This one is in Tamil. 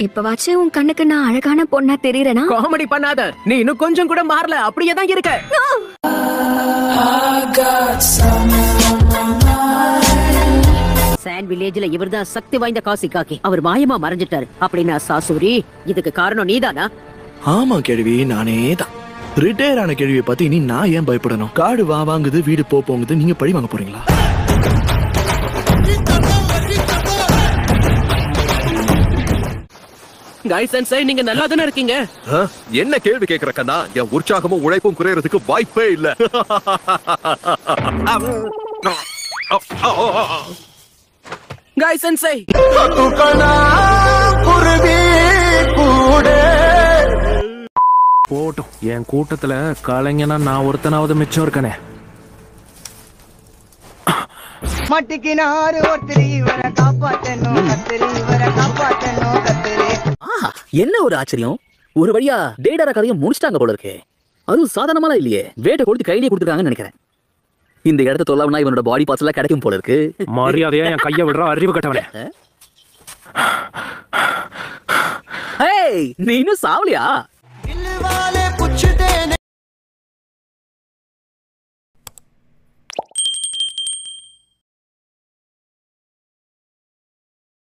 இப்பவாச்சும் உன் கண்ணுக்கு நான் அழகான பொண்ணா தெரியறேனா காமெடி பண்ணாத நீ இன்னும் கொஞ்சம் கூட மாறல அப்படியே தான் இருக்க சாண்ட் வில்லேஜ்ல இவர்தான் சக்தி வாய்ந்த காசி காக்கி அவர் மாயமா மறைஞ்சிட்டாரு அப்படின்னா சாசூரி இதுக்கு காரணம் நீதானா ஆமா கேள்வி நானே தான் ரிட்டையர் ஆன கேள்வியை பத்தி இனி நான் ஏன் பயப்படணும் காடு வா வாங்குது வீடு போ போங்குது நீங்க பழி வாங்க போறீங்களா கைஸ் அண்ட் சை நீங்க நல்லா தானே இருக்கீங்க ஆ? என்ன கேள்வி கேக்குற கண்ணா என் உற்சாகமும் உழைப்பும் குறையறதுக்கு வாய்ப்பே இல்ல கைஸ் அண்ட் சை போட்டும் என் கூட்டத்துல கலைஞனா நான் ஒருத்தனாவது மிச்சம் இருக்கனே மட்டிக்கினாரு ஒருத்தர் இவரை காப்பாத்தணும் கத்திரி இவரை காப்பாத்தணும் கத்திரி என்ன ஒரு ஆச்சரியம் ஒரு வழியா டேடார கதையை முடிச்சிட்டாங்க போல இருக்கே அதுவும் சாதாரணமாலாம் இல்லையே வேட்டை கொடுத்து கையிலேயே கொடுத்துருக்காங்கன்னு நினைக்கிறேன் இந்த இடத்த தொல்லாவுனா இவனோட பாடி பார்ட்ஸ் எல்லாம் கிடைக்கும் போல இருக்கு மரியாதையா என் கையை விடுற அறிவு கட்டவனே ஹேய் நீ இன்னும் சாவலியா